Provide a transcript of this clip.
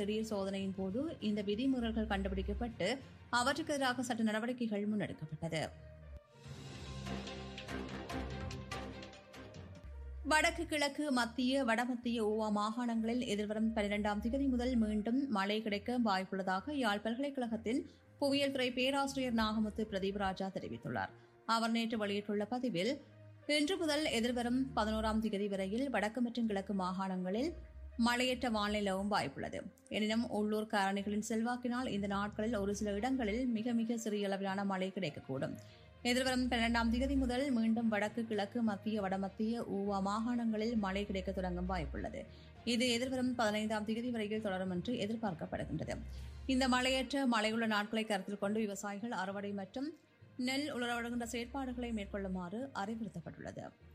திடீர் சோதனையின் போது இந்த விதிமுறைகள் கண்டுபிடிக்கப்பட்டு அவற்றுக்கு எதிராக சட்ட நடவடிக்கைகள் முன்னெடுக்கப்பட்டது வடக்கு கிழக்கு மத்திய வடமத்திய ஊவா மாகாணங்களில் எதிர்வரும் பனிரெண்டாம் தேதி முதல் மீண்டும் மழை கிடைக்க வாய்ப்புள்ளதாக யாழ் பல்கலைக்கழகத்தின் புவியியல் துறை பேராசிரியர் நாகமுத்து பிரதீபராஜா தெரிவித்துள்ளார் அவர் நேற்று வெளியிட்டுள்ள பதிவில் இன்று முதல் எதிர்வரும் பதினோராம் தேதி வரையில் வடக்கு மற்றும் கிழக்கு மாகாணங்களில் மழையற்ற வானிலவும் வாய்ப்புள்ளது எனினும் உள்ளூர் காரணிகளின் செல்வாக்கினால் இந்த நாட்களில் ஒரு சில இடங்களில் மிக மிக சிறிய அளவிலான மழை கிடைக்கக்கூடும் எதிர்வரும் பன்னிரண்டாம் தேதி முதல் மீண்டும் வடக்கு கிழக்கு மத்திய வடமத்திய ஊவா மாகாணங்களில் மழை கிடைக்க தொடங்கும் வாய்ப்புள்ளது இது எதிர்வரும் பதினைந்தாம் தேதி வரையில் தொடரும் என்று எதிர்பார்க்கப்படுகின்றது இந்த மழையற்ற மழையுள்ள நாட்களை கருத்தில் கொண்டு விவசாயிகள் அறுவடை மற்றும் நெல் உலரவடுகின்ற செயற்பாடுகளை மேற்கொள்ளுமாறு அறிவுறுத்தப்பட்டுள்ளது